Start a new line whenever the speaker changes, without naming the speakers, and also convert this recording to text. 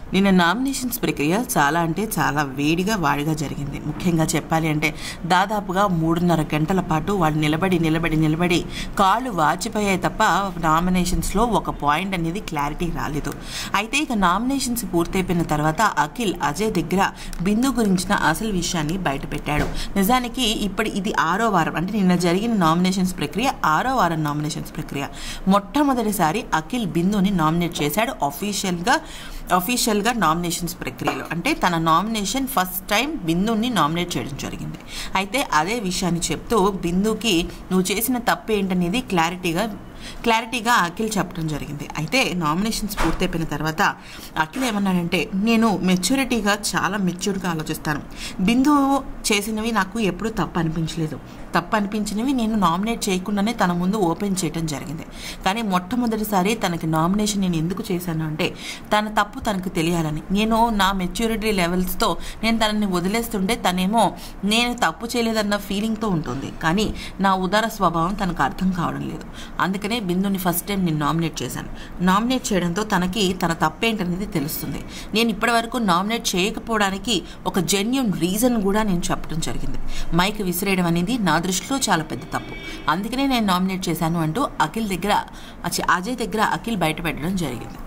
నిన్న నామినేషన్స్ ప్రక్రియ చాలా అంటే చాలా వేడిగా వాడిగా జరిగింది ముఖ్యంగా చెప్పాలి అంటే దాదాపుగా మూడున్నర గంటల పాటు వాళ్ళు నిలబడి నిలబడి నిలబడి కాళ్ళు వాచిపోయాయి తప్ప నామినేషన్స్లో ఒక పాయింట్ అనేది క్లారిటీ రాలేదు అయితే ఇక నామినేషన్స్ పూర్తయిపోయిన తర్వాత అఖిల్ అజయ్ దగ్గర బిందు గురించిన అసలు విషయాన్ని బయటపెట్టాడు నిజానికి ఇప్పుడు ఇది ఆరో వారం అంటే నిన్న జరిగిన నామినేషన్స్ ప్రక్రియ ఆరో వారం నామినేషన్స్ ప్రక్రియ మొట్టమొదటిసారి అఖిల్ బిందుని నామినేట్ చేశాడు అఫీషియల్గా అఫీషియల్గా నామినేషన్స్ ప్రక్రియలో అంటే తన నామినేషన్ ఫస్ట్ టైం బిందుని నామినేట్ చేయడం జరిగింది అయితే అదే విషయాన్ని చెప్తూ బిందుకి నువ్వు చేసిన తప్పు ఏంటనేది క్లారిటీగా క్లారిటీగా అఖిల్ చెప్పడం జరిగింది అయితే నామినేషన్స్ పూర్తయిపోయిన తర్వాత అఖిల్ ఏమన్నాడంటే నేను మెచ్యూరిటీగా చాలా మెచ్యూర్డ్గా ఆలోచిస్తాను బిందు చేసినవి నాకు ఎప్పుడూ తప్పు అనిపించలేదు తప్పు అనిపించినవి నేను నామినేట్ చేయకుండానే తన ముందు ఓపెన్ చేయడం జరిగింది కానీ మొట్టమొదటిసారి తనకి నామినేషన్ నేను ఎందుకు చేశాను అంటే తన తప్పు తనకు తెలియాలని నేను నా మెచ్యూరిటీ లెవెల్స్తో నేను తనని వదిలేస్తుంటే తనేమో నేను తప్పు చేయలేదన్న ఫీలింగ్తో ఉంటుంది కానీ నా ఉదార స్వభావం తనకు అర్థం కావడం లేదు అందుకనే బిందుని ఫస్ట్ టైం నేను నామినేట్ చేశాను నామినేట్ చేయడంతో తనకి తన తప్పేంటనేది తెలుస్తుంది నేను ఇప్పటివరకు నామినేట్ చేయకపోవడానికి ఒక జెన్యున్ రీజన్ కూడా నేను చెప్పడం జరిగింది మైక్ విసిరేయడం అనేది నా దృష్టిలో చాలా పెద్ద తప్పు అందుకనే నేను నామినేట్ చేశాను అంటూ అఖిల్ దగ్గర అచ్చ- అజయ్ దగ్గర అఖిల్ బయట పెట్టడం జరిగింది